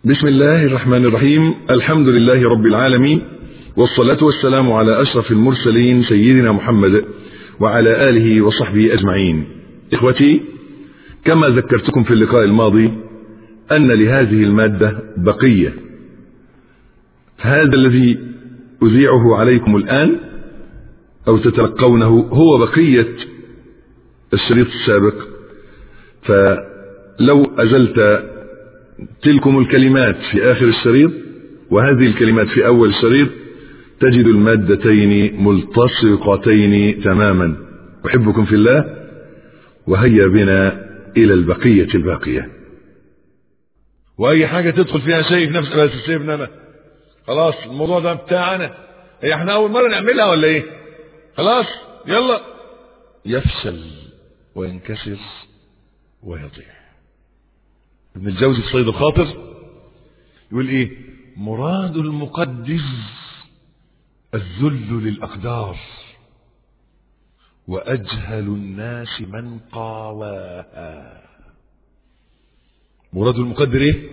بسم الله الرحمن الرحيم الحمد لله رب العالمين والصلاة والسلام على أشرف المرسلين سيدنا محمد وعلى آله وصحبه أجمعين إخوتي كما ذكرتكم في اللقاء الماضي أن لهذه المادة بقية هذا الذي أذيعه عليكم الآن أو تتلقونه هو بقية الشريط السابق فلو أزلت تلكم الكلمات في آخر الشريط وهذه الكلمات في أول الشريط تجد المادتين ملتصقتين تماما أحبكم في الله وهيا بنا إلى البقية الباقية واي حاجه تدخل فيها شايف نفسك بس سيبنا انا خلاص الموضوع ده بتاعنا هي احنا اول مره نعملها ولا ايه خلاص يلا يفشل وينكسر ويضيع ابن الجوزي في صيد الخاطر يقول ايه مراد المقدس الذل للاقدار واجهل الناس من قاواها مراد المقدر ايه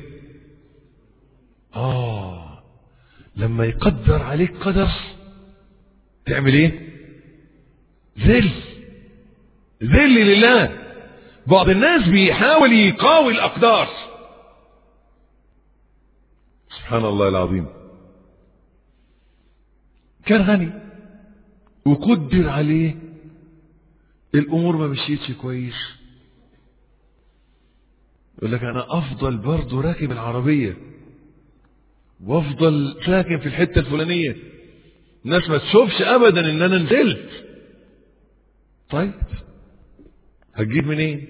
اه لما يقدر عليك قدر تعمل ايه ذل ذل لله بعض الناس بيحاول يقاوي الاقدار سبحان الله العظيم كان غني وقدر عليه الامور ما مشيتش كويس يقول لك انا افضل برضه راكب العربيه وافضل ساكن في الحته الفلانيه الناس ما تشوفش ابدا ان انا نزلت طيب هتجيب منين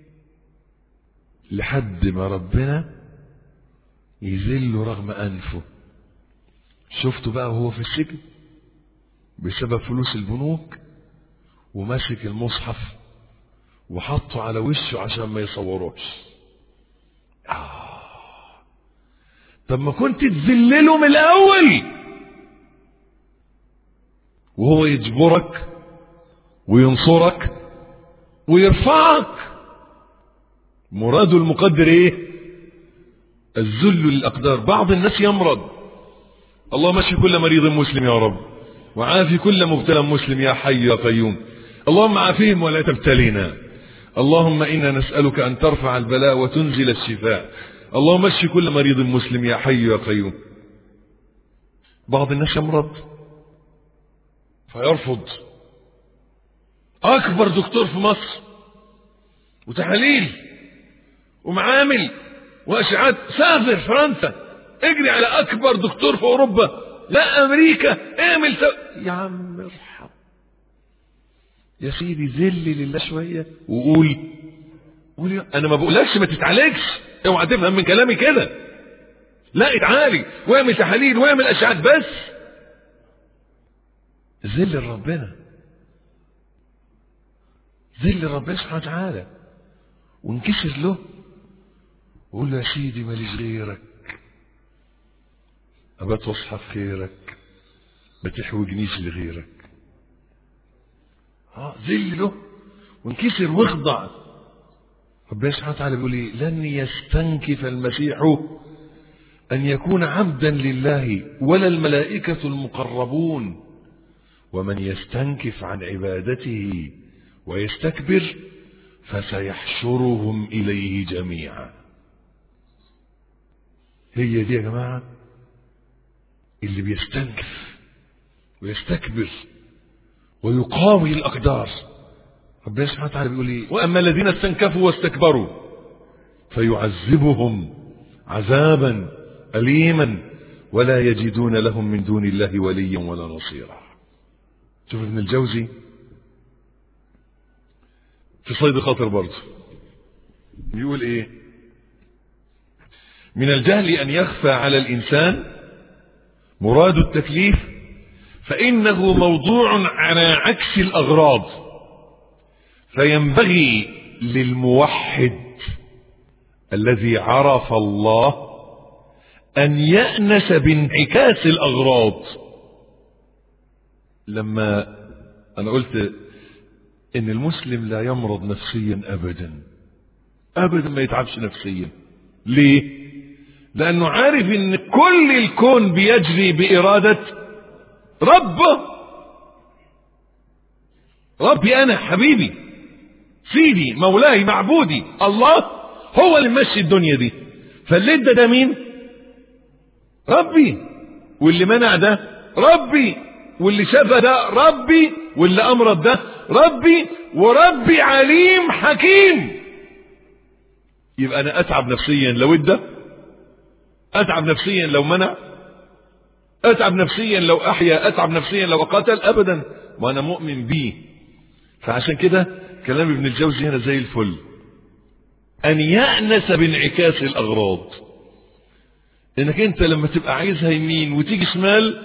لحد ما ربنا يذله رغم انفه شفته بقى وهو في السجن بسبب فلوس البنوك وماسك المصحف وحطه على وشه عشان ما يصوروش آه. طب ما كنت تذلله من الاول وهو يجبرك وينصرك ويرفعك مراد المقدر ايه الذل للاقدار بعض الناس يمرض اللهم اشف كل مريض مسلم يا رب وعافي كل مبتلى مسلم يا حي يا قيوم اللهم عافيهم ولا تبتلينا اللهم انا نسالك ان ترفع البلاء وتنزل الشفاء اللهم اشف كل مريض مسلم يا حي يا قيوم بعض الناس يمرض فيرفض اكبر دكتور في مصر وتحاليل ومعامل واشعات سافر فرنسا اجري على اكبر دكتور في اوروبا لا امريكا اعمل سو... يا عم ارحم يا سيدي ذل لله شويه وقول قول يا- انا ما بقولكش ما تتعالجش اوعى تفهم من كلامي كده لا اتعالج واعمل تحاليل واعمل اشعات بس ذل لربنا ذل لربنا سبحانه وتعالى وانكسر له وقول له يا سيدي ماليش غيرك أبات واصحى في خيرك ما تحوجنيش لغيرك اه ذل له وانكسر واخضع ربنا سبحانه وتعالى بيقول ايه لن يستنكف المسيح ان يكون عبدا لله ولا الملائكه المقربون ومن يستنكف عن عبادته ويستكبر فسيحشرهم اليه جميعا هي دي يا جماعه اللي بيستنكف ويستكبر ويقاوي الأقدار ربنا سبحانه وتعالى بيقول ايه وأما الذين استنكفوا واستكبروا فيعذبهم عذابا أليما ولا يجدون لهم من دون الله وليا ولا نصيرا شوف ابن الجوزي في صيد خاطر برضه بيقول ايه من الجهل أن يخفى على الإنسان مراد التكليف فإنه موضوع على عكس الأغراض فينبغي للموحد الذي عرف الله أن يأنس بانعكاس الأغراض لما أنا قلت إن المسلم لا يمرض نفسيا أبدا أبدا ما يتعبش نفسيا ليه لانه عارف ان كل الكون بيجري بارادة ربه ربي انا حبيبي سيدي مولاي معبودي الله هو اللي ماشي الدنيا دي فاللي ادى ده مين ربي واللي منع ده ربي واللي شفى ده ربي واللي امرض ده ربي وربي عليم حكيم يبقى انا اتعب نفسيا لو ادى اتعب نفسيا لو منع اتعب نفسيا لو احيا اتعب نفسيا لو قتل ابدا وانا مؤمن بيه فعشان كده كلام ابن الجوزي هنا زي الفل ان يأنس بانعكاس الاغراض انك انت لما تبقى عايزها يمين وتيجي شمال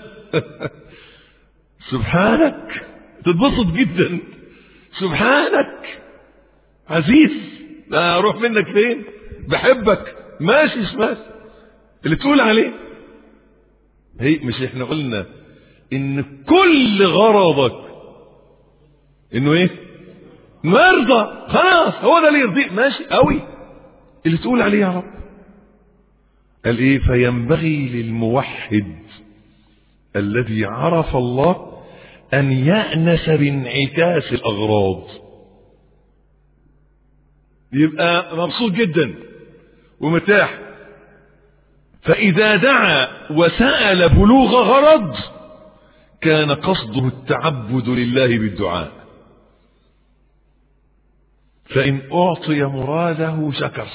سبحانك تتبسط جدا سبحانك عزيز لا اروح منك فين بحبك ماشي شمال اللي تقول عليه هي مش احنا قلنا ان كل غرضك انه ايه مرضى خلاص هو ده اللي يرضيك ماشي قوي اللي تقول عليه يا رب قال ايه فينبغي للموحد الذي عرف الله ان يأنس بانعكاس الاغراض يبقى مبسوط جدا ومرتاح فاذا دعا وسأل بلوغ غرض كان قصده التعبد لله بالدعاء فإن أعطي مراده شكر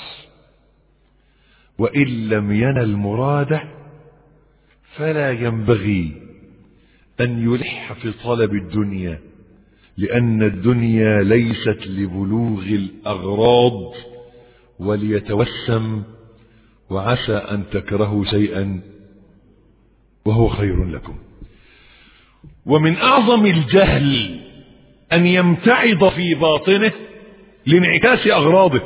وإن لم ينل مراده فلا ينبغي أن يلح في طلب الدنيا لأن الدنيا ليست لبلوغ الأغراض وليتوسم وعسى أن تكرهوا شيئا وهو خير لكم ومن أعظم الجهل أن يمتعض في باطنه لانعكاس أغراضه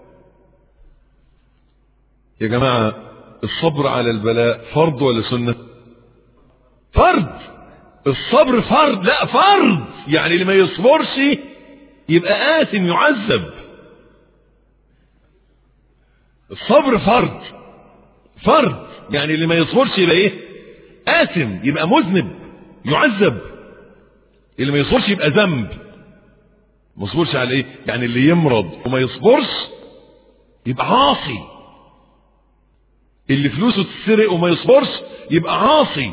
يا جماعة الصبر على البلاء فرض ولا سنة فرض الصبر فرض لا فرض يعني اللي ما يصبرش يبقى آثم يعذب الصبر فرض فرض يعني اللي ما يصبرش يبقى ايه آثم يبقى مذنب يعذب اللي ما يصبرش يبقى ذنب ما يصبرش على ايه يعني اللي يمرض وما يصبرش يبقى عاصي اللي فلوسه تتسرق وما يصبرش يبقى عاصي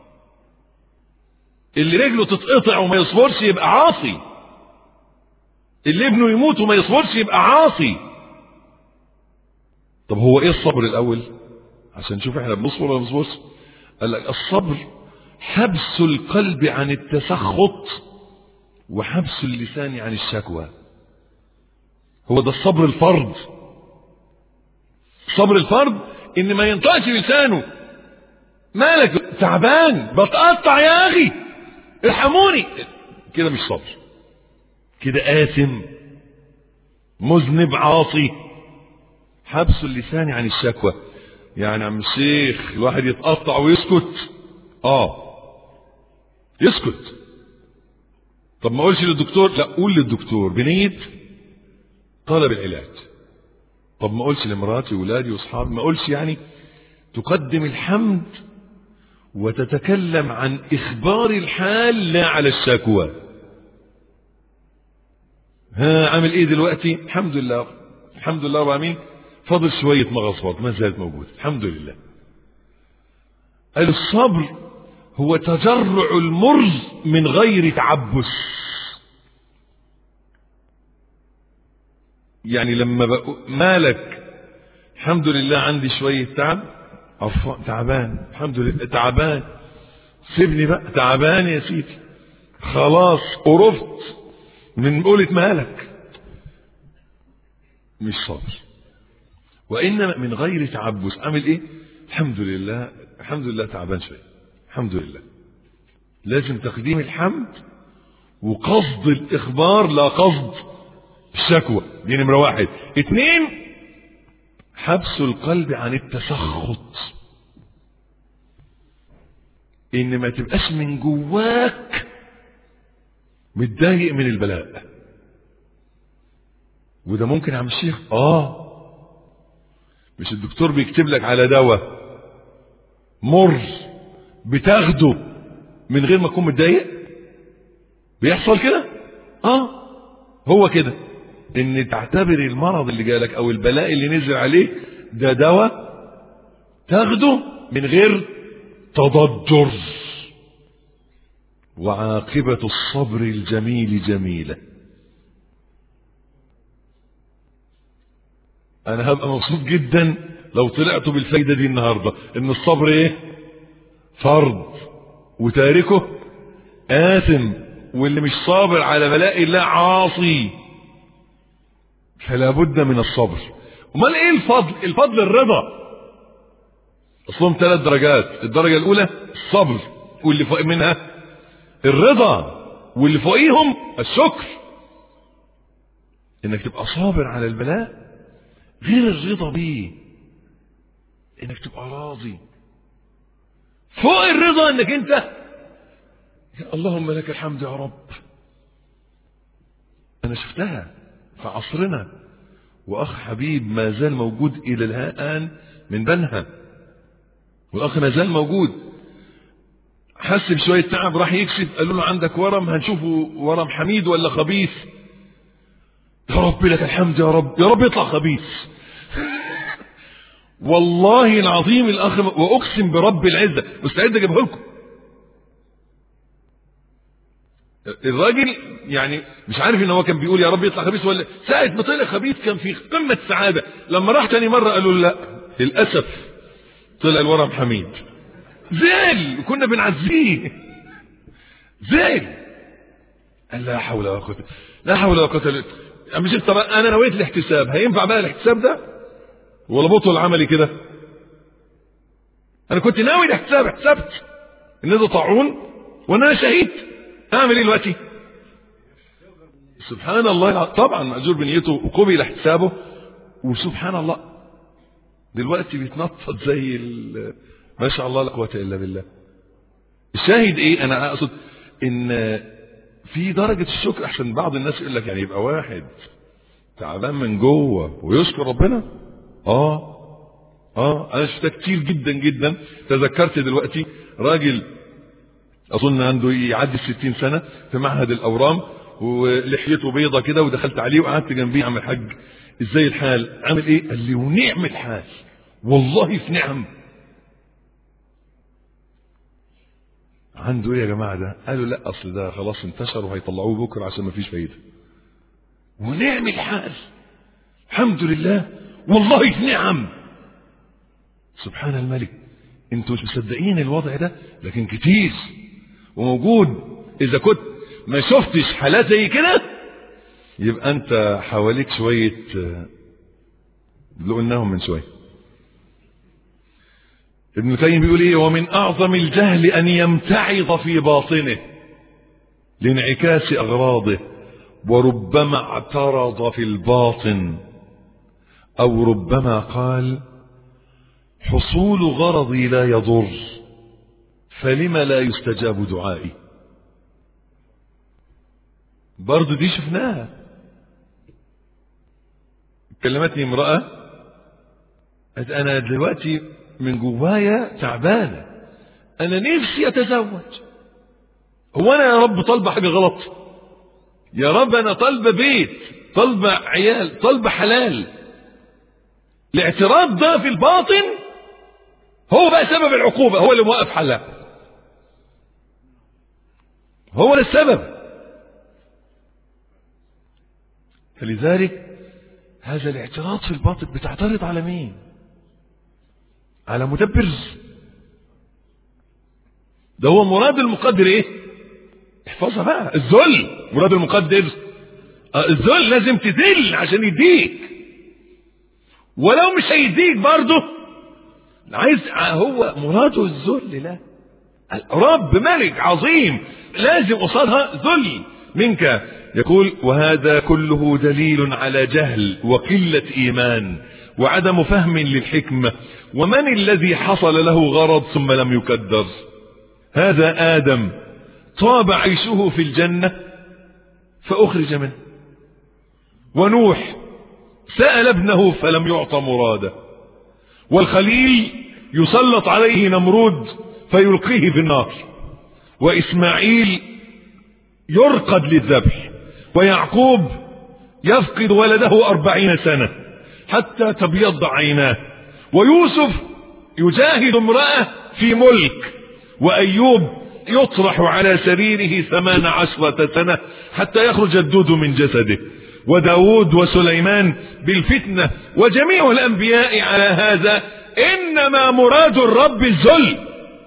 اللي رجله تتقطع وما يصبرش يبقى عاصي اللي ابنه يموت وما يصبرش يبقى عاصي طب هو ايه الصبر الاول عشان نشوف احنا بنصبر ولا بنصبرش قال لك الصبر حبس القلب عن التسخط وحبس اللسان عن الشكوى هو ده الصبر الفرض صبر الفرض ان ما ينطقش لسانه مالك تعبان بتقطع يا اخي ارحموني كده مش صبر كده آثم مذنب عاصي حبس اللسان عن الشكوى يعني عم الشيخ الواحد يتقطع ويسكت اه يسكت طب ما اقولش للدكتور لا قول للدكتور بنية طلب العلاج طب ما اقولش لمراتي واولادي واصحابي ما اقولش يعني تقدم الحمد وتتكلم عن اخبار الحال لا على الشكوى ها عامل ايه دلوقتي الحمد لله الحمد لله رب العالمين فاضل شوية مغصات ما زالت موجودة الحمد لله الصبر هو تجرع المر من غير تعبس يعني لما بقى مالك الحمد لله عندي شوية تعب عفوا تعبان الحمد لله تعبان سيبني بقى تعبان يا سيدي خلاص قرفت من قولة مالك مش صبر وإنما من غير تعبس أعمل إيه الحمد لله الحمد لله تعبان شوية الحمد لله لازم تقديم الحمد وقصد الإخبار لا قصد الشكوى دي نمرة واحد اتنين حبس القلب عن التسخط ان ما تبقاش من جواك متضايق من البلاء وده ممكن يا عم الشيخ اه مش الدكتور بيكتب لك على دواء مر بتاخده من غير ما تكون متضايق بيحصل كده اه هو كده ان تعتبر المرض اللي جالك او البلاء اللي نزل عليك ده دواء تاخده من غير تضجر وعاقبة الصبر الجميل جميلة انا هبقى مبسوط جدا لو طلعتوا بالفايدة دي النهاردة ان الصبر ايه فرض وتاركه آثم واللي مش صابر على بلاء الله عاصي فلا بد من الصبر امال ايه الفضل الفضل الرضا اصلهم ثلاث درجات الدرجة الاولى الصبر واللي فوق منها الرضا واللي فوقيهم الشكر انك تبقى صابر على البلاء غير الرضا بيه انك تبقى راضي فوق الرضا انك انت يا اللهم لك الحمد يا رب انا شفتها في عصرنا واخ حبيب ما زال موجود الى الان من بنها والاخ ما زال موجود حس بشويه تعب راح يكشف قالوا له عندك ورم هنشوفه ورم حميد ولا خبيث يا رب لك الحمد يا رب يا رب يطلع خبيث والله العظيم الاخ واقسم برب العزه مستعد اجيبه لكم الراجل يعني مش عارف ان هو كان بيقول يا رب يطلع خبيث ولا ساعة ما طلع خبيث كان في قمة السعادة لما راح تاني مرة قالوا له لا للأسف طلع الورم حميد زعل وكنا بنعزيه زعل قال لا حول ولا قوة لا حول ولا قوة الا مش طب انا نويت الاحتساب هينفع بقى الاحتساب ده ولا بطل عملي كده انا كنت ناوي الاحتساب احتسبت ان ده طاعون وان انا شهيد اعمل ايه دلوقتي سبحان الله طبعا مأجور بنيته وقبل احتسابه وسبحان الله دلوقتي بيتنطط زي ما شاء الله لا قوه الا بالله الشاهد ايه انا اقصد ان في درجة الشكر احسن بعض الناس يقول لك يعني يبقى واحد تعبان من جوه ويشكر ربنا اه اه انا شفتها كتير جدا جدا تذكرت دلوقتي راجل اظن عنده يعدي الستين سنة في معهد الاورام ولحيته بيضة كده ودخلت عليه وقعدت جنبيه عم الحاج ازاي الحال عامل ايه قال لي ونعم الحال والله في نعم عنده ايه يا جماعة ده قالوا لا اصل ده خلاص انتشر وهيطلعوه بكرة عشان ما فيش فايدة ونعم الحال الحمد لله والله في نعم سبحان الملك انتوا مش مصدقين الوضع ده لكن كتير وموجود اذا كنت ما شفتش حالات زي كده يبقى انت حواليك شوية اللي قلناهم من شوية ابن القيم بيقول ايه ومن اعظم الجهل ان يمتعض في باطنه لانعكاس اغراضه وربما اعترض في الباطن او ربما قال حصول غرضي لا يضر فلم لا يستجاب دعائي برضو دي شفناها كلمتني امرأة قالت أنا دلوقتي من جوايا تعبانة أنا نفسي أتزوج هو أنا يا رب طالبة حاجة غلط يا رب أنا طالبة بيت طالبة عيال طالبة حلال الاعتراض ده في الباطن هو بقى سبب العقوبة هو اللي موقف حلها هو ده السبب فلذلك هذا الاعتراض في الباطن بتعترض على مين على مدبر ده هو مراد المقدر ايه احفظها بقى الذل مراد المقدر آه الذل لازم تذل عشان يديك ولو مش هيديك برضه عايز هو مراده الذل لا رب ملك عظيم لازم قصادها ذل منك يقول وهذا كله دليل على جهل وقلة إيمان وعدم فهم للحكمة ومن الذي حصل له غرض ثم لم يكدر هذا آدم طاب عيشه في الجنة فأخرج منه ونوح سأل ابنه فلم يعط مراده والخليل يسلط عليه نمرود فيلقيه في النار وإسماعيل يرقد للذبح ويعقوب يفقد ولده أربعين سنة حتى تبيض عيناه ويوسف يجاهد امرأة في ملك وأيوب يطرح على سريره ثمان عشرة سنة حتى يخرج الدود من جسده وداود وسليمان بالفتنة وجميع الأنبياء على هذا إنما مراد الرب الذل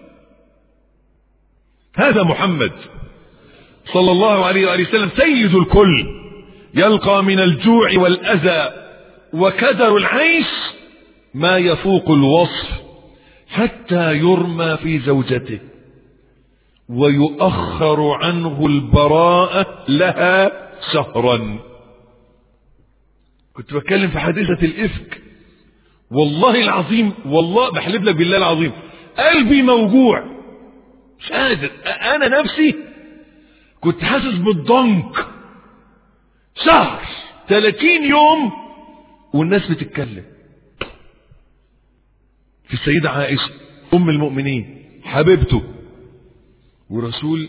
هذا محمد صلى الله عليه وآله وسلم سيد الكل يلقى من الجوع والأذى وكدر العيش ما يفوق الوصف حتى يرمى في زوجته ويؤخر عنه البراءة لها شهرا كنت بتكلم في حادثة الإفك والله العظيم والله بحلف لك بالله العظيم قلبي موجوع مش قادر أنا نفسي كنت حاسس بالضنك شهر 30 يوم والناس بتتكلم في السيدة عائشة أم المؤمنين حبيبته ورسول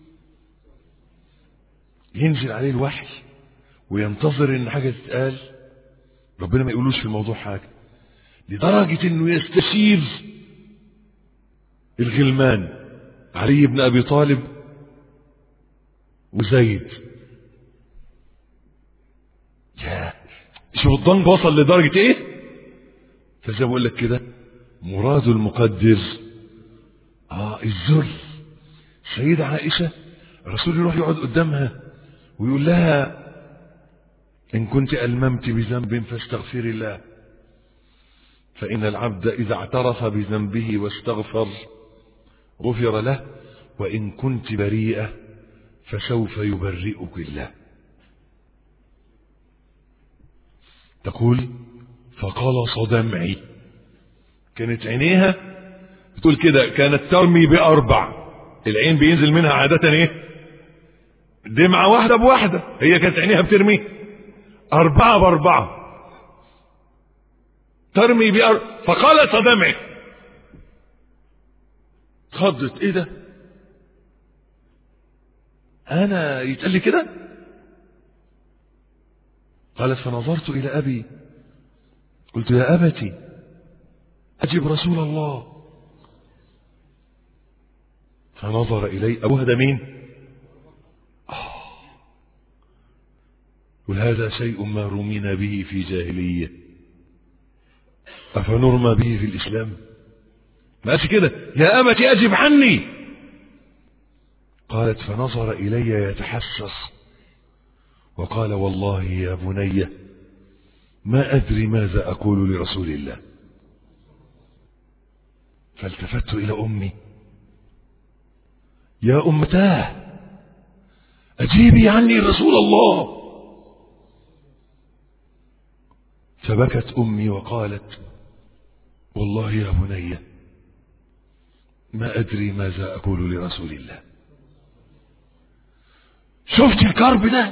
ينزل عليه الوحي وينتظر ان حاجة تتقال ربنا ما يقولوش في الموضوع حاجة لدرجة انه يستشير الغلمان علي بن ابي طالب وزيد يا شوف الضنك وصل لدرجة ايه فزي ما بقول لك كده مراد المقدر اه الذل سيدة عائشة الرسول يروح يقعد قدامها ويقول لها إن كنت ألممت بذنب فاستغفر الله فإن العبد إذا اعترف بذنبه واستغفر غفر له وإن كنت بريئة فسوف يبرئك الله تقول فقلص دمعي كانت عينيها بتقول كده كانت ترمي بأربع العين بينزل منها عادة ايه دمعة واحدة بواحدة هي كانت عينيها بترمي أربعة بأربعة ترمي بأر... فقالت دمعي خضت ايه ده انا يتقال لي كده قالت فنظرت الى ابي قلت يا ابتي اجب رسول الله فنظر إلي أبوها ده مين قل هذا شيء ما رمينا به في جاهلية أفنرمى به في الإسلام ما قالش كده يا أبتي أجب عني قالت فنظر إلي يتحسس وقال والله يا بني ما أدري ماذا أقول لرسول الله فالتفت إلى أمي يا أمتاه أجيبي عني رسول الله فبكت أمي وقالت والله يا بني ما أدري ماذا أقول لرسول الله شفت الكرب ده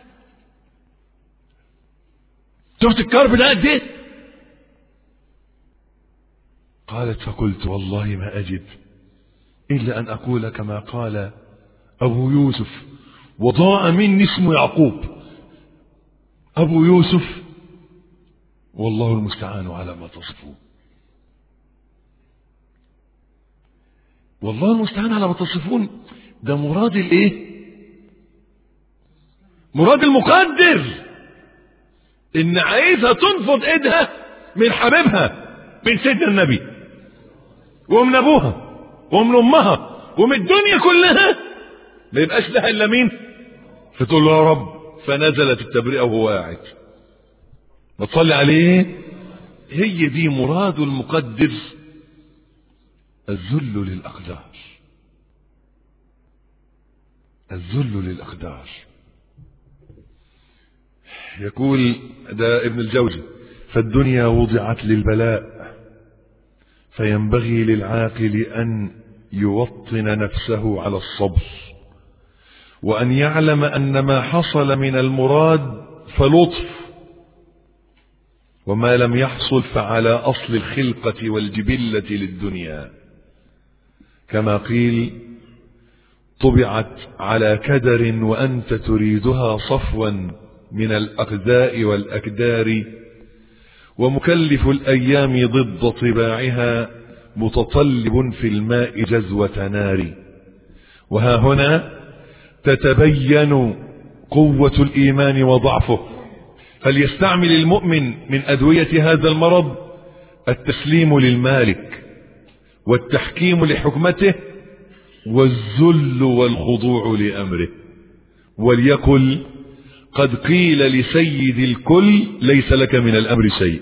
شفت الكرب ده قد ايه قالت فقلت والله ما أجد إلا أن أقول كما قال أبو يوسف وضاع مني اسم يعقوب أبو يوسف والله المستعان على ما تصفون والله المستعان على ما تصفون ده مراد الايه مراد المقدر ان عايزها تنفض ايدها من حبيبها من سيدنا النبي ومن ابوها ومن امها ومن الدنيا كلها ما يبقاش لها الا مين فتقول له يا رب فنزلت التبرئه وهو قاعد ما تصلي عليه هي دي مراد المقدر الذل للاقدار الذل للاقدار يقول ده ابن الجوزي فالدنيا وضعت للبلاء فينبغي للعاقل أن يوطن نفسه على الصبر وأن يعلم أن ما حصل من المراد فلطف وما لم يحصل فعلى أصل الخلقة والجبلة للدنيا كما قيل طبعت على كدر وأنت تريدها صفوا من الأقداء والأكدار ومكلف الأيام ضد طباعها متطلب في الماء جزوة نار وها هنا تتبين قوة الإيمان وضعفه فليستعمل المؤمن من أدوية هذا المرض التسليم للمالك والتحكيم لحكمته والذل والخضوع لأمره وليقل قد قيل لسيد الكل ليس لك من الأمر شيء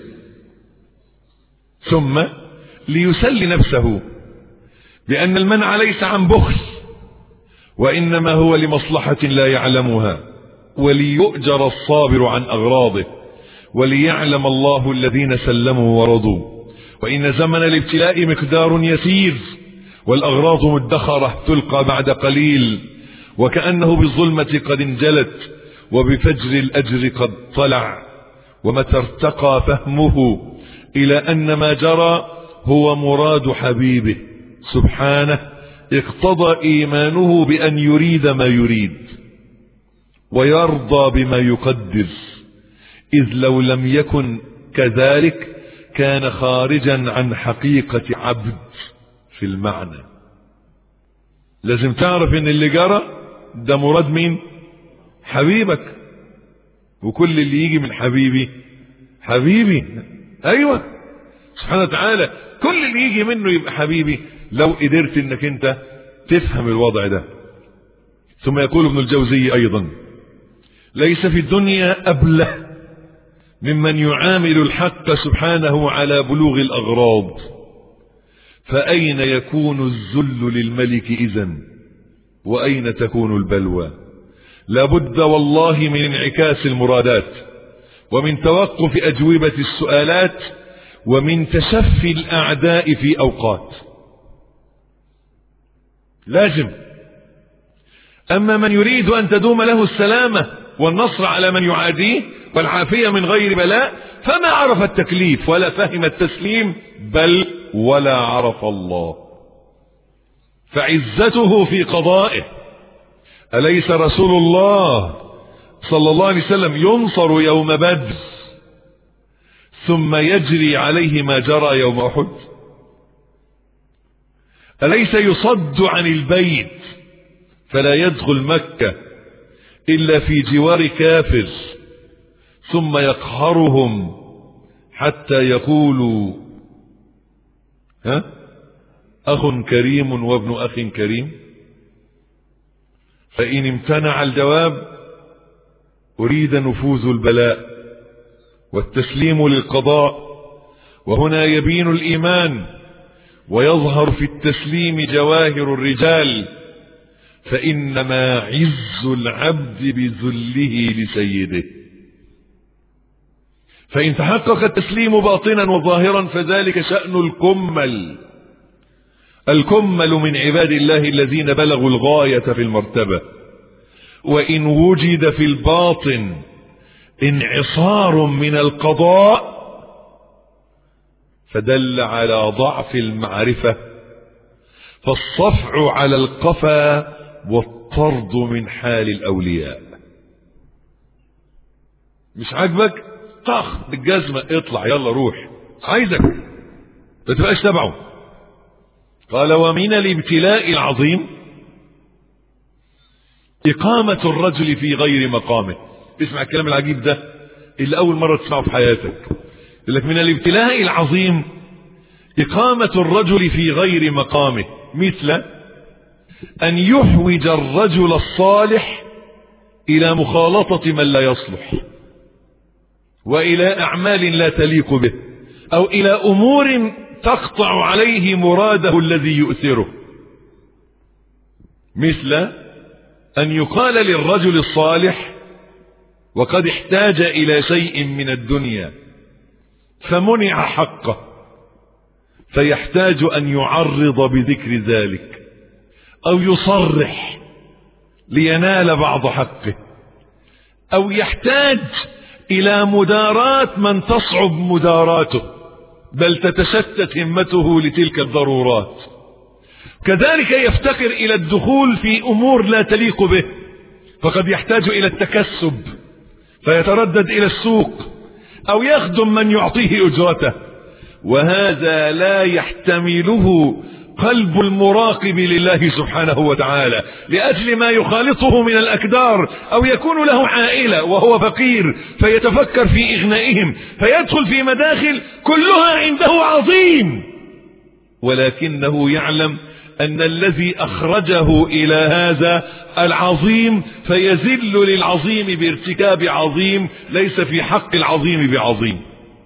ثم ليسل نفسه بأن المنع ليس عن بخل وإنما هو لمصلحة لا يعلمها وليؤجر الصابر عن أغراضه وليعلم الله الذين سلموا ورضوا وإن زمن الابتلاء مقدار يسير والأغراض مدخرة تلقى بعد قليل وكأنه بالظلمة قد انجلت وبفجر الأجر قد طلع ومتى ارتقى فهمه إلى أن ما جرى هو مراد حبيبه سبحانه اقتضى إيمانه بأن يريد ما يريد ويرضى بما يقدر إذ لو لم يكن كذلك كان خارجا عن حقيقة عبد في المعنى لازم تعرف ان اللي جرى ده مراد مين حبيبك وكل اللي يجي من حبيبي حبيبي ايوه سبحانه وتعالى كل اللي يجي منه يبقى حبيبي لو قدرت انك انت تفهم الوضع ده ثم يقول ابن الجوزي ايضا ليس في الدنيا ابله ممن يعامل الحق سبحانه على بلوغ الاغراض فاين يكون الذل للملك اذا واين تكون البلوى لابد والله من انعكاس المرادات ومن توقف اجوبه السؤالات ومن تشفي الاعداء في اوقات لازم اما من يريد ان تدوم له السلامه والنصر على من يعاديه والعافيه من غير بلاء فما عرف التكليف ولا فهم التسليم بل ولا عرف الله فعزته في قضائه أليس رسول الله صلى الله عليه وسلم ينصر يوم بدر ثم يجري عليه ما جرى يوم أحد أليس يصد عن البيت فلا يدخل مكة إلا في جوار كافر ثم يقهرهم حتى يقولوا ها أخ كريم وابن أخ كريم فإن امتنع الجواب أريد نفوذ البلاء والتسليم للقضاء وهنا يبين الإيمان ويظهر في التسليم جواهر الرجال فإنما عز العبد بذله لسيده فإن تحقق التسليم باطنا وظاهرا فذلك شأن الكمل الكمل من عباد الله الذين بلغوا الغاية في المرتبة وإن وجد في الباطن انعصار من القضاء فدل على ضعف المعرفة فالصفع على القفا والطرد من حال الأولياء مش عاجبك طخ بالجزمة اطلع يلا روح عايزك ما تبقاش تبعه قال ومن الابتلاء العظيم إقامة الرجل في غير مقامه اسمع الكلام العجيب ده اللي أول مرة تسمعه في حياتك يقول لك من الابتلاء العظيم إقامة الرجل في غير مقامه مثل أن يحوج الرجل الصالح إلى مخالطة من لا يصلح وإلى أعمال لا تليق به أو إلى أمور تقطع عليه مراده الذي يؤثره مثل أن يقال للرجل الصالح وقد احتاج إلى شيء من الدنيا فمنع حقه فيحتاج أن يعرض بذكر ذلك أو يصرح لينال بعض حقه أو يحتاج إلى مداراة من تصعب مداراته بل تتشتت همته لتلك الضرورات كذلك يفتقر إلى الدخول في أمور لا تليق به فقد يحتاج إلى التكسب فيتردد إلى السوق أو يخدم من يعطيه أجرته وهذا لا يحتمله قلب المراقب لله سبحانه وتعالى لأجل ما يخالطه من الأكدار أو يكون له عائلة وهو فقير فيتفكر في إغنائهم فيدخل في مداخل كلها عنده عظيم ولكنه يعلم أن الذي أخرجه إلى هذا العظيم فيزل للعظيم بارتكاب عظيم ليس في حق العظيم بعظيم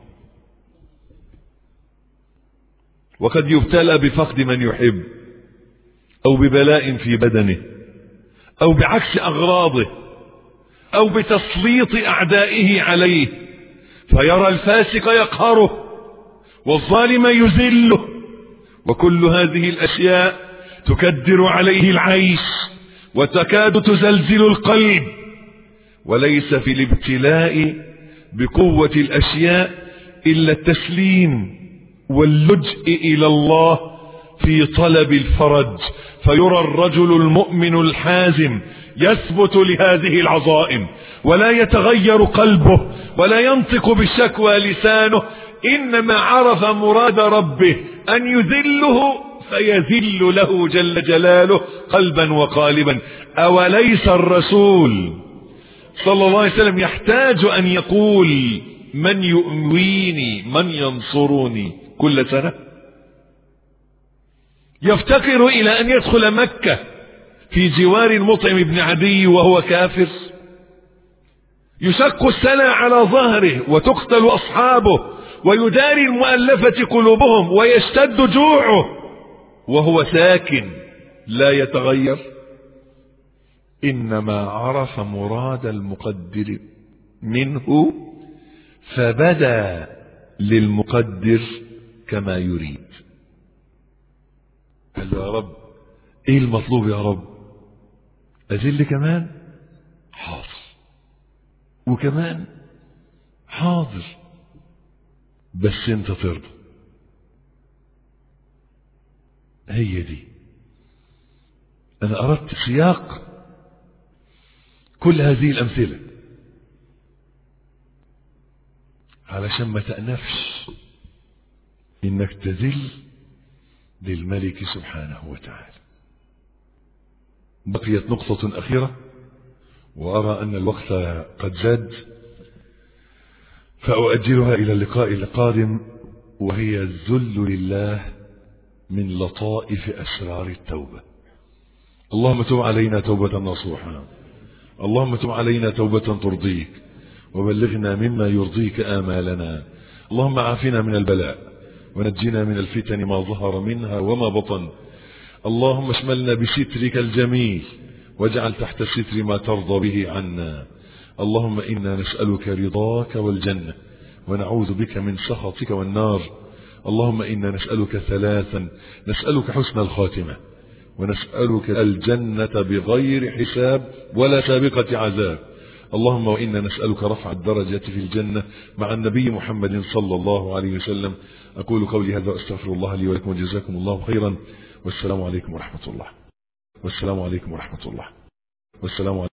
وقد يبتلى بفقد من يحب أو ببلاء في بدنه أو بعكس أغراضه أو بتسليط أعدائه عليه فيرى الفاسق يقهره والظالم يذله وكل هذه الأشياء تكدر عليه العيش وتكاد تزلزل القلب وليس في الابتلاء بقوة الأشياء إلا التسليم واللجء إلى الله في طلب الفرج فيرى الرجل المؤمن الحازم يثبت لهذه العظائم ولا يتغير قلبه ولا ينطق بالشكوى لسانه إنما عرف مراد ربه أن يذله فيذل له جل جلاله قلبا وقالبا أوليس الرسول صلى الله عليه وسلم يحتاج أن يقول من يؤويني من ينصرني كل سنة يفتقر إلى أن يدخل مكة في جوار المطعم بن عدي وهو كافر يشق السنة على ظهره وتقتل أصحابه ويداري المؤلفة قلوبهم ويشتد جوعه وهو ساكن لا يتغير إنما عرف مراد المقدر منه فبدا للمقدر كما يريد قال له يا رب ايه المطلوب يا رب اذل كمان حاضر وكمان حاضر بس انت ترضى هي دي انا اردت سياق كل هذه الامثله علشان ما تأنفش انك تذل للملك سبحانه وتعالى بقيت نقطة أخيرة وأرى أن الوقت قد زاد فأؤجلها إلى اللقاء القادم وهي الذل لله من لطائف أسرار التوبة اللهم تب علينا توبة نصوحا اللهم تب علينا توبة ترضيك وبلغنا مما يرضيك آمالنا اللهم عافنا من البلاء ونجنا من الفتن ما ظهر منها وما بطن اللهم اشملنا بسترك الجميل واجعل تحت الستر ما ترضى به عنا اللهم إنا نسألك رضاك والجنة ونعوذ بك من سخطك والنار اللهم إنا نسألك ثلاثا نسألك حسن الخاتمة ونسألك الجنة بغير حساب ولا سابقة عذاب اللهم وإنا نسألك رفع الدرجة في الجنة مع النبي محمد صلى الله عليه وسلم أقول قولي هذا وأستغفر الله لي ولكم وجزاكم الله خيرا والسلام عليكم ورحمة الله والسلام عليكم ورحمة الله والسلام عليكم